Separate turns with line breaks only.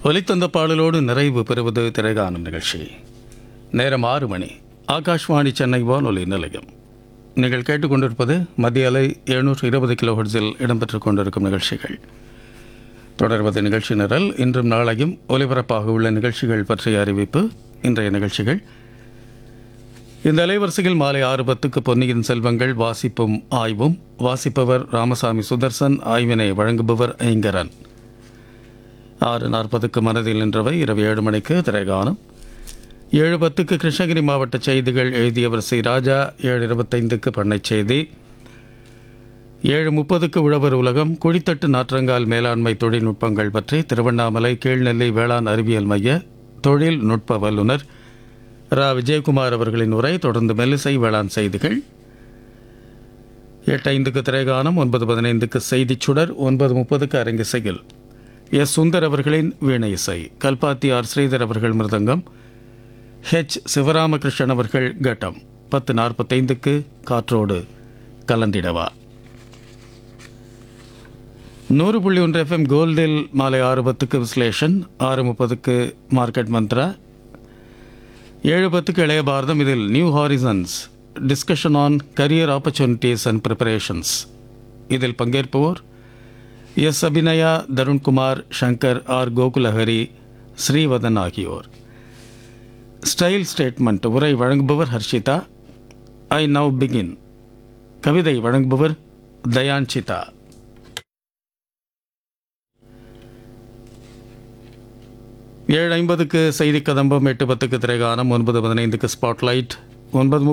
ஒலித்தந்த பாடலோடு நிறைவு பெறுவது திரைகாணும் நிகழ்ச்சி நேரம் ஆறு மணி ஆகாஷ்வாணி சென்னை வானொலி நிலையம் நீங்கள் கேட்டுக்கொண்டிருப்பது மத்திய அலை எழுநூற்று இருபது கிலோஹெர்ட்ஸில் இடம்பெற்றுக் கொண்டிருக்கும் நிகழ்ச்சிகள் தொடர்வது நிகழ்ச்சி நிரல் இன்றும் நாளையும் ஒலிபரப்பாக உள்ள நிகழ்ச்சிகள் பற்றிய அறிவிப்பு இன்றைய நிகழ்ச்சிகள் இந்த அலைவரிசையில் மாலை ஆறு பத்துக்கு பொன்னியின் செல்வங்கள் வாசிப்பும் ஆய்வும் வாசிப்பவர் ராமசாமி சுதர்சன் ஆய்வினை வழங்குபவர் ஐங்கரன் ஆறு நாற்பதுக்கு மனதில் நின்றவை இரவு ஏழு மணிக்கு திரைகானம் ஏழு பத்துக்கு கிருஷ்ணகிரி மாவட்ட செய்திகள் எழுதியவர் சி ராஜா ஏழு இருபத்தைந்துக்கு பண்ணைச் செய்தி ஏழு முப்பதுக்கு உழவர் உலகம் குழித்தட்டு நாற்றங்கால் மேலாண்மை தொழில்நுட்பங்கள் பற்றி திருவண்ணாமலை கீழ்நெல்லை வேளாண் அறிவியல் மைய தொழில்நுட்ப வல்லுநர் ரா விஜயகுமார் அவர்களின் உரை தொடர்ந்து மெல்லிசை வேளாண் செய்திகள் எட்டு ஐந்துக்கு திரைகானம் ஒன்பது பதினைந்துக்கு செய்திச் சுடர் ஒன்பது முப்பதுக்கு அரங்கிசையில் எஸ் சுந்தர் அவர்களின் வீணை இசை கல்பாத்தி ஆர் ஸ்ரீதர் அவர்கள் மிருதங்கம் ஹெச் சிவராமகிருஷ்ணன் அவர்கள் கட்டம் பத்து நாற்பத்தைந்துக்கு காற்றோடு கலந்திடவா நூறு புள்ளி ஒன்று எஃப்எம் கோல்டில் மாலை ஆறு பத்துக்கு விஸ்லேஷன் ஆறு முப்பதுக்கு மார்க்கெட் மந்த்ரா ஏழு பத்துக்கு இளைய பாரதம் இதில் new horizons discussion on career opportunities and preparations இதில் பங்கேற்போர் எஸ் அபிநயா தருண்குமார் சங்கர் ஆர் கோகுலஹரி ஸ்ரீவதன் ஆகியோர் ஸ்டைல் ஸ்டேட்மெண்ட் உரை வழங்குபவர் ஹர்ஷிதா ஐ நவ் பிகின் கவிதை வழங்குபவர் தயான்சிதா ஏழு ஐம்பதுக்கு செய்தி கதம்பம் எட்டு பத்துக்கு திரைகானம் ஒன்பது பதினைந்துக்கு ஸ்பாட்லைட் ஒன்பது